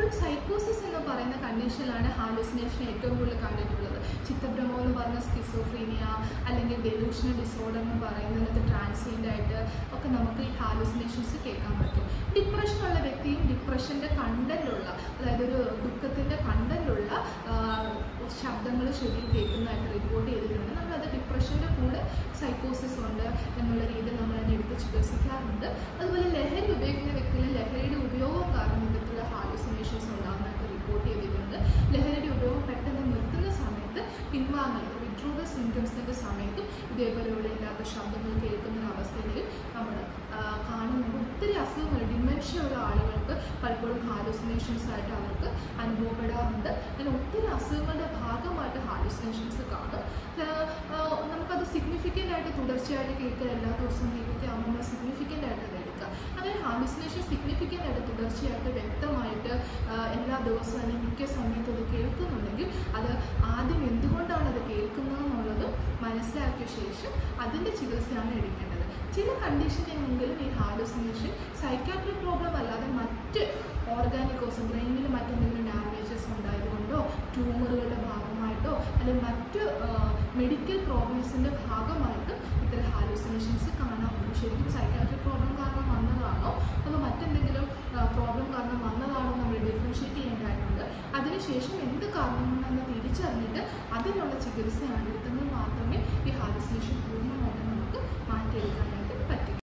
പലപ്പോഴും സൈക്കോസിസ് എന്ന് പറയുന്ന കണ്ടീഷനിലാണ് ഹാലുസിനേഷൻ ഏറ്റവും കൂടുതൽ കണ്ടിട്ടുള്ളത് ചിത്തഭ്രമം എന്ന് പറഞ്ഞ സ്കിസോഫ്രീനിയ അല്ലെങ്കിൽ ഡെലൂഷണൽ ഡിസോർഡർ എന്ന് പറയുന്നത് ട്രാൻസിയൻ്റ് ആയിട്ട് ഒക്കെ നമുക്ക് ഈ ഹാലുസിനേഷൻസ് കേൾക്കാൻ പറ്റും ഡിപ്രഷൻ ഉള്ള വ്യക്തിയും ഡിപ്രഷൻ്റെ കണ്ടന്റുള്ള അതായത് ഒരു ദുഃഖത്തിൻ്റെ കണ്ടന്റുള്ള ശബ്ദങ്ങൾ ചെവിയിൽ കേൾക്കുന്നതായിട്ട് റിപ്പോർട്ട് ചെയ്തിട്ടുണ്ട് നമ്മളത് ഡിപ്രഷൻ്റെ കൂടെ സൈക്കോസിസ് ഉണ്ട് എന്നുള്ള രീതിയിൽ നമ്മൾ അതിനെ എടുത്ത് ചികിത്സിക്കാറുണ്ട് അതുപോലെ ലഹരി ഉപയോഗിക്കുന്ന വ്യക്തിയിൽ ലഹരിയുടെ ഉപയോഗം കാരണം ഇത്തരത്തിലുള്ള ഹാലുസിനേഷൻസ് ഉണ്ടാകുന്നതായിട്ട് റിപ്പോർട്ട് ചെയ്തിട്ടുണ്ട് ലഹരിയുടെ ഉപയോഗം പെട്ടെന്ന് നിർത്തുന്ന സമയത്ത് പിൻവാങ്ങൽ വിഡ്രോവൽ സിംറ്റംസിൻ്റെ സമയത്തും ഇതേപോലെയുള്ള ഇല്ലാത്ത ശബ്ദങ്ങൾ കേൾക്കുന്ന ഒരു അവസ്ഥയിൽ നമ്മൾ കാണുന്നുണ്ട് ഒത്തിരി അസുഖങ്ങൾ ഡിമെൻഷ്യ ഉള്ള ആളുകൾക്ക് പലപ്പോഴും ഹാലുസിനേഷൻസ് ആയിട്ട് അവർക്ക് അനുഭവപ്പെടാറുണ്ട് അങ്ങനെ ഒത്തിരി അസുഖങ്ങളുടെ ഭാഗമായിട്ട് ഹാലുസിനേഷൻസ് കാണും ആഹ് ആഹ് നമുക്കത് സിഗ്നിഫിക്കൻ്റ് ആയിട്ട് തുടർച്ചയായിട്ട് കേൾക്കുക എല്ലാ ദിവസവും കേൾക്കുക ആകുമ്പോൾ സിഗ്നിഫിക്കൻ്റ് ആയിട്ട് അത് എടുക്കുക അങ്ങനെ ഹാലുസിനേഷൻ സിഗ്നിഫിക്കൻ്റ് ആയിട്ട് തുടർച്ചയായിട്ട് വ്യക്തമായിട്ട് ആഹ് എല്ലാ ദിവസവും അല്ലെങ്കിൽ മിക്ക സമയത്തും അത് കേൾക്കുന്നുണ്ടെങ്കിൽ അത് ആദ്യം എന്തുകൊണ്ടാണ് അത് കേൾക്കുന്നത് എന്നുള്ളത് മനസ്സിലാക്കിയ ശേഷം അതിൻ്റെ ചികിത്സയാണ് എടുക്കേണ്ടത് ചില കണ്ടീഷനിലെങ്കിലും ഈ ഹാലുസിനേഷൻ സൈക്കാട്രിക് പ്രോബ്ലം അല്ലാതെ മറ്റ് ഓർഗാനിക് കോസ് ബ്രെയിനിൽ മറ്റെന്തെങ്കിലും ഡാമേജസ് ഉണ്ടായതുകൊണ്ടോ ട്യൂമറുകളുടെ ഭാഗമായിട്ടോ അല്ലെങ്കിൽ മറ്റ് മെഡിക്കൽ പ്രോബ്ലംസിൻ്റെ ഭാഗമായിട്ട് ഇത്തരം ഹാലുസിനേഷൻസ് കാണാറുണ്ട് ശരിക്കും സൈക്കാട്രിക് പ്രോബ്ലം കാരണം വന്നതാണോ അതോ മറ്റെന്തെങ്കിലും പ്രോബ്ലം കാരണം വന്നതാണോ നമ്മൾ ഡിഫറൻഷ്യേറ്റ് ചെയ്യേണ്ടതായിട്ടുണ്ട് അതിനുശേഷം എന്ത് കാരണങ്ങളെന്ന് തിരിച്ചറിഞ്ഞിട്ട് അതിനുള്ള ചികിത്സയാണ് എടുത്തെങ്കിൽ മാത്രമേ ഈ ഹാലുസിനേഷൻ പൂർണ്ണമായിട്ട് നമുക്ക് മാറ്റിയെടുക്കാനായിട്ട്